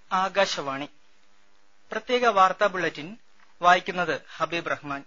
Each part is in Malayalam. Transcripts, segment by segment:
ആകാശവാണി പ്രത്യേക വാർത്താ ബുള്ളറ്റിൻ വായിക്കുന്നത് ഹബീബ് റഹ്മാൻ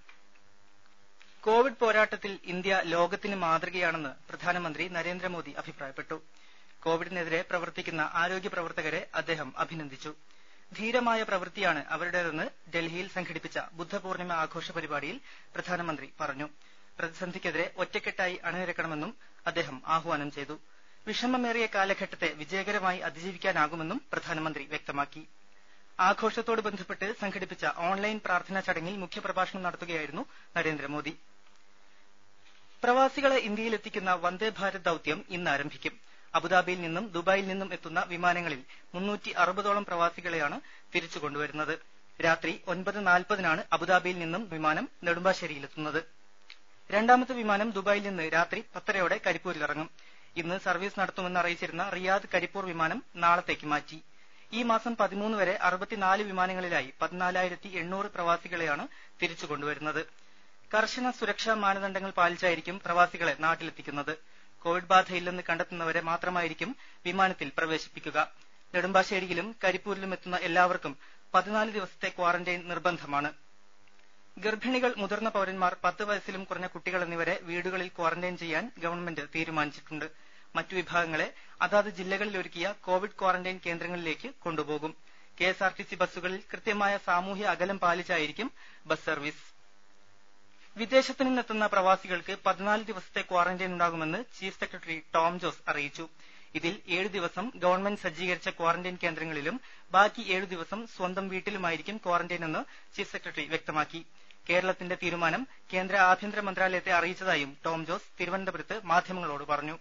കോവിഡ് പോരാട്ടത്തിൽ ഇന്ത്യ ലോകത്തിന് മാതൃകയാണെന്ന് പ്രധാനമന്ത്രി നരേന്ദ്രമോദി അഭിപ്രായപ്പെട്ടു കോവിഡിനെതിരെ പ്രവർത്തിക്കുന്ന ആരോഗ്യ പ്രവർത്തകരെ അദ്ദേഹം അഭിനന്ദിച്ചു ധീരമായ പ്രവൃത്തിയാണ് അവരുടേതെന്ന് ഡൽഹിയിൽ സംഘടിപ്പിച്ച ബുദ്ധപൂർണിമ ആഘോഷ പരിപാടിയിൽ പ്രധാനമന്ത്രി പറഞ്ഞു പ്രതിസന്ധിക്കെതിരെ ഒറ്റക്കെട്ടായി അണിനിരക്കണമെന്നും അദ്ദേഹം ആഹ്വാനം ചെയ്തു വിഷമമേറിയ കാലഘട്ടത്തെ വിജയകരമായി അതിജീവിക്കാനാകുമെന്നും പ്രധാനമന്ത്രി വ്യക്തമാക്കി ആഘോഷത്തോട് ബന്ധപ്പെട്ട് സംഘടിപ്പിച്ച ഓൺലൈൻ പ്രാർത്ഥനാ ചടങ്ങിൽ മുഖ്യപ്രഭാഷണം നടത്തുകയായിരുന്നു നരേന്ദ്രമോദി പ്രവാസികളെ ഇന്ത്യയിലെത്തിക്കുന്ന വന്ദേ ഭാരത് ദൌത്യം ഇന്ന് ആരംഭിക്കും അബുദാബിയിൽ നിന്നും ദുബായിൽ നിന്നും എത്തുന്ന വിമാനങ്ങളിൽ മുന്നൂറ്റി അറുപതോളം പ്രവാസികളെയാണ് തിരിച്ചു കൊണ്ടുവരുന്നത് രാത്രി ഒൻപത് നാൽപ്പതിനാണ് അബുദാബിയിൽ നിന്നും വിമാനം നെടുമ്പാശ്ശേരിയിലെത്തുന്നത് രണ്ടാമത്തെ വിമാനം ദുബായിൽ നിന്ന് രാത്രി പത്തരയോടെ കരിപ്പൂരിലിറങ്ങും ഇന്ന് സർവീസ് നടത്തുമെന്ന് അറിയിച്ചിരുന്ന റിയാദ് കരിപ്പൂർ വിമാനം നാളത്തേക്ക് മാറ്റി ഈ മാസം പതിമൂന്ന് വരെ അറുപത്തിനാല് വിമാനങ്ങളിലായി പതിനാലായിരത്തി എണ്ണൂറ് പ്രവാസികളെയാണ് തിരിച്ചു കൊണ്ടുവരുന്നത് കർശന സുരക്ഷാ മാനദണ്ഡങ്ങൾ പാലിച്ചായിരിക്കും പ്രവാസികളെ നാട്ടിലെത്തിക്കുന്നത് കോവിഡ് ബാധയില്ലെന്ന് കണ്ടെത്തുന്നവരെ മാത്രമായിരിക്കും വിമാനത്തിൽ പ്രവേശിപ്പിക്കുക നെടുമ്പാശ്ശേരിയിലും കരിപ്പൂരിലും എത്തുന്ന എല്ലാവർക്കും പതിനാല് ദിവസത്തെ ക്വാറന്റൈൻ നിർബന്ധമാണ് ഗർഭിണികൾ മുതിർന്ന പൌരന്മാർ പത്ത് വയസ്സിലും കുറഞ്ഞ കുട്ടികൾ എന്നിവരെ വീടുകളിൽ ക്വാറന്റൈൻ ചെയ്യാൻ ഗവൺമെന്റ് തീരുമാനിച്ചിട്ടുണ്ട് മറ്റു വിഭാഗങ്ങളെ അതാത് ജില്ലകളിൽ ഒരുക്കിയ കോവിഡ് ക്വാറന്റൈൻ കേന്ദ്രങ്ങളിലേക്ക് കൊണ്ടുപോകും കെഎസ്ആർടിസി ബസ്സുകളിൽ കൃത്യമായ സാമൂഹ്യ അകലം പാലിച്ചായിരിക്കും ബസ് സർവീസ് വിദേശത്ത് നിന്നെത്തുന്ന പ്രവാസികൾക്ക് പതിനാല് ദിവസത്തെ ക്വാറന്റൈൻ ഉണ്ടാകുമെന്ന് ചീഫ് സെക്രട്ടറി ടോം ജോസ് അറിയിച്ചു ഇതിൽ ഏഴ് ദിവസം ഗവൺമെന്റ് സജ്ജീകരിച്ച ക്വാറന്റൈൻ കേന്ദ്രങ്ങളിലും ബാക്കി ഏഴു ദിവസം സ്വന്തം വീട്ടിലുമായിരിക്കും ക്വാറന്റൈൻ എന്ന് ചീഫ് സെക്രട്ടറി വ്യക്തമാക്കി കേരളത്തിന്റെ തീരുമാനം കേന്ദ്ര ആഭ്യന്തര മന്ത്രാലയത്തെ അറിയിച്ചതായും ടോം ജോസ് തിരുവനന്തപുരത്ത് മാധ്യമങ്ങളോട് പറഞ്ഞു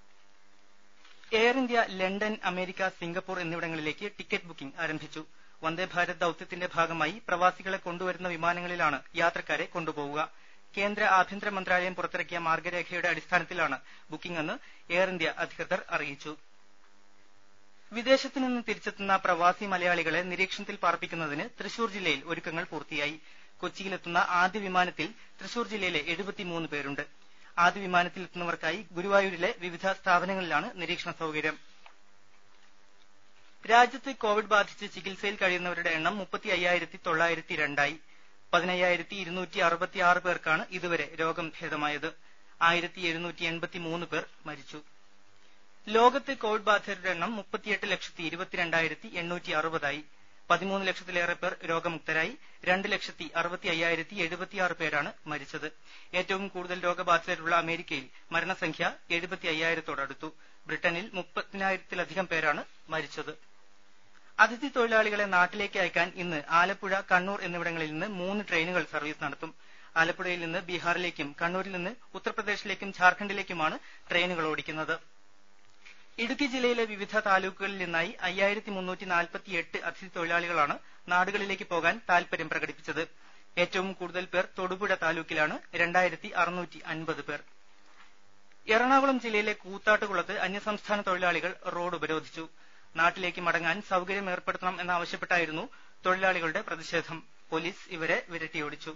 Air India London America Singapore എന്നിവിടങ്ങളിലേക്ക് ടിക്കറ്റ് ബുക്കിംഗ് ആരംഭിച്ചു വന്ദേ ഭാരത് ദൌത്യത്തിന്റെ ഭാഗമായി പ്രവാസികളെ കൊണ്ടുവരുന്ന വിമാനങ്ങളിലാണ് യാത്രക്കാരെ കൊണ്ടുപോവുക കേന്ദ്ര ആഭ്യന്തര മന്ത്രാലയം പുറത്തിറക്കിയ മാർഗരേഖയുടെ അടിസ്ഥാനത്തിലാണ് ബുക്കിംഗ് എന്ന് എയർ ഇന്ത്യ അധികൃതർ അറിയിച്ചു വിദേശത്ത് നിന്ന് തിരിച്ചെത്തുന്ന പ്രവാസി മലയാളികളെ നിരീക്ഷണത്തിൽ പാർപ്പിക്കുന്നതിന് തൃശൂർ ജില്ലയിൽ ഒരുക്കങ്ങൾ പൂർത്തിയായി കൊച്ചിയിലെത്തുന്ന ആദ്യ വിമാനത്തിൽ തൃശൂർ ജില്ലയിലെ എഴുപത്തിമൂന്ന് പേരുണ്ട് ആദ്യ വിമാനത്തിൽ എത്തുന്നവർക്കായി ഗുരുവായൂരിലെ വിവിധ സ്ഥാപനങ്ങളിലാണ് നിരീക്ഷണ സൌകര്യം രാജ്യത്ത് കോവിഡ് ബാധിച്ച് ചികിത്സയിൽ കഴിയുന്നവരുടെ എണ്ണം മുപ്പത്തി അയ്യായിരത്തി തൊള്ളായിരത്തി രണ്ടായി പതിനയ്യായിരത്തി ഇരുന്നൂറ്റി അറുപത്തിയാറ് പേർക്കാണ് ഇതുവരെ രോഗം ഭേദമായത് ആയിരത്തി എഴുന്നൂറ്റി എൺപത്തി മൂന്ന് പേർ മരിച്ചു ലോകത്ത് കോവിഡ് ബാധിതരുടെ എണ്ണം മുപ്പത്തിയെട്ട് ലക്ഷത്തി ഇരുപത്തിരണ്ടായിരത്തി എണ്ണൂറ്റി അറുപതായി പതിമൂന്ന് ലക്ഷത്തിലേറെ പേർ രോഗമുക്തരായി രണ്ട് ലക്ഷത്തി അറുപത്തി അയ്യായിരത്തി എഴുപത്തിയാറ് പേരാണ് മരിച്ചത് ഏറ്റവും കൂടുതൽ രോഗബാധിതരുള്ള അമേരിക്കയിൽ മരണസംഖ്യ എഴുപത്തി അയ്യായിരത്തോടടുത്തു ബ്രിട്ടനിൽ മുപ്പതിനായിരത്തിലധികം പേരാണ് മരിച്ചത് അതിഥി തൊഴിലാളികളെ നാട്ടിലേക്ക് അയക്കാൻ ഇന്ന് ആലപ്പുഴ കണ്ണൂർ എന്നിവിടങ്ങളിൽ നിന്ന് മൂന്ന് ട്രെയിനുകൾ സർവീസ് നടത്തും ആലപ്പുഴയിൽ നിന്ന് ബീഹാറിലേക്കും കണ്ണൂരിൽ നിന്ന് ഉത്തർപ്രദേശിലേക്കും ഝാർഖണ്ഡിലേക്കുമാണ് ട്രെയിനുകൾ ഓടിക്കുന്നത് ഇടുക്കി ജില്ലയിലെ വിവിധ താലൂക്കുകളിൽ നിന്നായി അയ്യായിരത്തി മുന്നൂറ്റി നാൽപ്പത്തി എട്ട് അതിഥി തൊഴിലാളികളാണ് നാടുകളിലേക്ക് പോകാൻ താൽപര്യം പ്രകടിപ്പിച്ചത് ഏറ്റവും കൂടുതൽ പേർ തൊടുപുഴ താലൂക്കിലാണ് രണ്ടായിരത്തി അറുന്നൂറ്റി അൻപത് പേർ എറണാകുളം ജില്ലയിലെ കൂത്താട്ടുകുളത്ത് അന്യസംസ്ഥാന തൊഴിലാളികൾ റോഡ് ഉപരോധിച്ചു നാട്ടിലേക്ക് മടങ്ങാൻ സൌകര്യം ഏർപ്പെടുത്തണം എന്നാവശ്യപ്പെട്ടായിരുന്നു തൊഴിലാളികളുടെ പ്രതിഷേധം പോലീസ് ഇവരെ വിരട്ടിയോടിച്ചു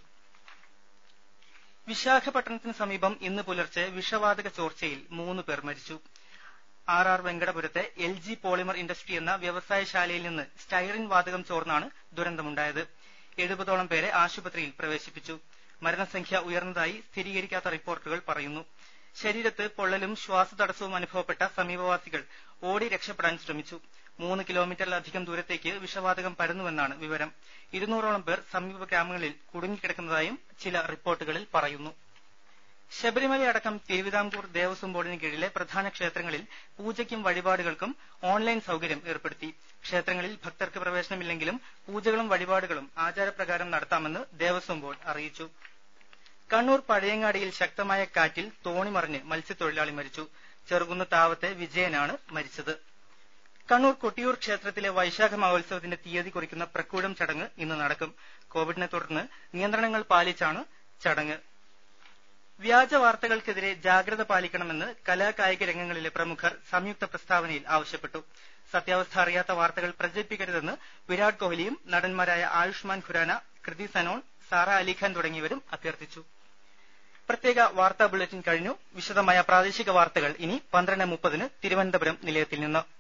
വിശാഖപട്ടണത്തിന് സമീപം ഇന്ന് പുലർച്ചെ വിഷവാതക ചോർച്ചയിൽ മൂന്ന് പേർ മരിച്ചു ആർ ആർ വെങ്കടപുരത്തെ എൽ ജി പോളിമർ ഇൻഡസ്ട്രി എന്ന വ്യവസായശാലയിൽ നിന്ന് സ്റ്റൈറിൻ വാതകം ചോർന്നാണ് ദുരന്തമുണ്ടായത് എഴുപതോളം പേരെ ആശുപത്രിയിൽ പ്രവേശിപ്പിച്ചു മരണസംഖ്യ ഉയർന്നതായി സ്ഥിരീകരിക്കാത്ത റിപ്പോർട്ടുകൾ പറയുന്നു ശരീരത്ത് പൊള്ളലും ശ്വാസതടസ്സവും അനുഭവപ്പെട്ട സമീപവാസികൾ ഓടി രക്ഷപ്പെടാൻ ശ്രമിച്ചു മൂന്ന് കിലോമീറ്ററിലധികം ദൂരത്തേക്ക് വിഷവാതകം പരന്നുവെന്നാണ് വിവരം ഇരുന്നൂറോളം പേർ സമീപ ഗ്രാമങ്ങളിൽ കുടുങ്ങിക്കിടക്കുന്നതായും ചില റിപ്പോർട്ടുകളിൽ പറയുന്നു ശബരിമലയടക്കം തിരുവിതാംകൂർ ദേവസ്വം ബോർഡിന് കീഴിലെ പ്രധാന ക്ഷേത്രങ്ങളിൽ പൂജയ്ക്കും വഴിപാടുകൾക്കും ഓൺലൈൻ സൌകര്യം ഏർപ്പെടുത്തി ക്ഷേത്രങ്ങളിൽ ഭക്തർക്ക് പ്രവേശനമില്ലെങ്കിലും പൂജകളും വഴിപാടുകളും ആചാരപ്രകാരം നടത്താമെന്ന് ദേവസ്വം ബോർഡ് അറിയിച്ചു കണ്ണൂർ പഴയങ്ങാടിയിൽ ശക്തമായ കാറ്റിൽ തോണി മറിഞ്ഞ് മത്സ്യത്തൊഴിലാളി മരിച്ചു ചെറുകുന്ന് താവത്തെ വിജയനാണ് മരിച്ചത് കണ്ണൂർ കൊട്ടിയൂർ ക്ഷേത്രത്തിലെ വൈശാഖ മഹോത്സവത്തിന്റെ തീയതി കുറിക്കുന്ന പ്രക്കൂടം ചടങ്ങ് ഇന്ന് നടക്കും കോവിഡിനെ തുടർന്ന് നിയന്ത്രണങ്ങൾ പാലിച്ചാണ് ചടങ്ങ് വ്യാജ വാർത്തകൾക്കെതിരെ ജാഗ്രത പാലിക്കണമെന്ന് കലാകായിക രംഗങ്ങളിലെ പ്രമുഖർ സംയുക്ത പ്രസ്താവനയിൽ ആവശ്യപ്പെട്ടു സത്യാവസ്ഥ അറിയാത്ത വാർത്തകൾ പ്രചരിപ്പിക്കരുതെന്ന് വിരാട് കോഹ്ലിയും നടന്മാരായ ആയുഷ്മാൻ ഖുരാന കൃതി സനോൺ സാറ അലിഖാൻ തുടങ്ങിയവരും അഭ്യർത്ഥിച്ചു പ്രത്യേക വാർത്താ ബുള്ളറ്റിൻ കഴിഞ്ഞു വിശദമായ പ്രാദേശിക വാർത്തകൾ ഇനി പന്ത്രണ്ട് മുപ്പതിന് തിരുവനന്തപുരം നിലയത്തിൽ നിന്ന്